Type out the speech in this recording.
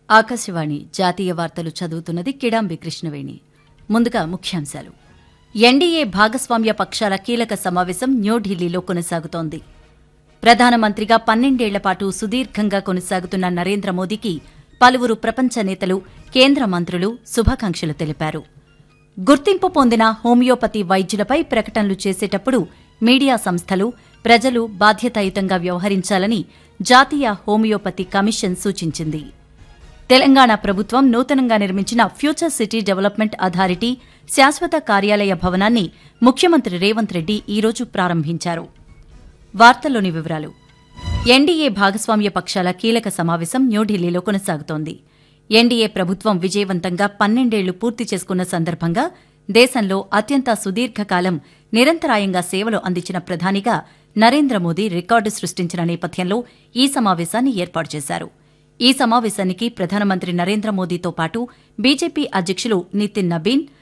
ఆకాశవాణి జాతీయ వార్తలు చదువుతున్నది కిడాంబి కృష్ణవేణి ముందుగా ముఖ్యాంశాలు ఎన్డీఏ భాగస్వామ్య పక్షాల కీలక సమావేశం న్యూఢిల్లీలో కొనసాగుతోంది ప్రధానమంత్రిగా పన్నెండేళ్ల పాటు సుదీర్ఘంగా కొనసాగుతున్న నరేంద్ర మోదీకి పలువురు ప్రపంచ నేతలు కేంద్ర మంత్రులు శుభాకాంక్షలు తెలిపారు గుర్తింపు పొందిన హోమియోపతి వైద్యులపై ప్రకటనలు చేసేటప్పుడు మీడియా సంస్థలు ప్రజలు బాధ్యతాయుతంగా వ్యవహరించాలని జాతీయ హోమియోపతి కమిషన్ సూచించింది తెలంగాణ ప్రభుత్వం నూతనంగా నిర్మించిన ఫ్యూచర్ సిటీ డెవలప్మెంట్ అథారిటీ శాశ్వత కార్యాలయ భవనాన్ని ముఖ్యమంత్రి రేవంత్ రెడ్డి ఈరోజు ప్రారంభించారు వార్తల్లోని వివరాలు ఎన్డీఏ భాగస్వామ్య పక్షాల కీలక సమావేశం న్యూఢిల్లీలో కొనసాగుతోంది ఎన్డీఏ ప్రభుత్వం విజయవంతంగా పన్నెండేళ్లు పూర్తి చేసుకున్న సందర్భంగా దేశంలో అత్యంత సుదీర్ఘకాలం నిరంతరాయంగా సేవలు అందించిన ప్రధానిగా నరేంద్ర మోదీ రికార్డు సృష్టించిన నేపథ్యంలో ఈ సమావేశాన్ని ఏర్పాటు చేశారు ఈ సమావేశానికి ప్రధానమంత్రి నరేంద్ర మోదీతో పాటు బీజేపీ అధ్యకులు నితిన్ నబీన్